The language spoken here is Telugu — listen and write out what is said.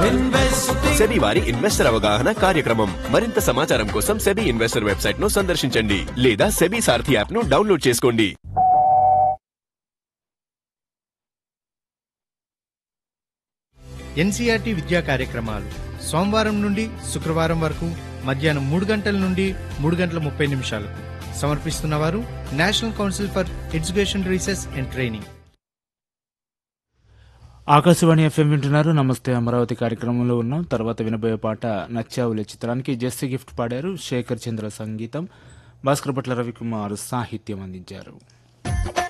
సెబీ వారి ఇన్వెస్టర్ అవగాహన కార్యక్రమం మరింత సమాచారం కోసం సెబీ ఇన్వెస్టర్ వెబ్సైట్ ను సందర్శించండి లేదా సెబీ సారథి యాప్ ను డౌన్లోడ్ చేసుకోండి ఎన్సీఆర్టీ విద్యా కార్యక్రమాలు సోమవారం నుండి శుక్రవారం వరకు మధ్యాహ్నం మూడు గంటల నుండి మూడు గంటల ముప్పై నిమిషాలకు సమర్పిస్తున్నవారు national council for education research and training Akashvani FM వింటున్నారు నమస్తే అమరావతి కార్యక్రమంలో ఉన్నాం తర్వాత వినబోయే పాట నచ్చావులే చిత్రానికి జెస్సీ గిఫ్ట్ పాడారు శేఖర్ చంద్ర సంగీతం భాస్కర్ భట్ల రవికుమార్ సాహిత్యం అందించారు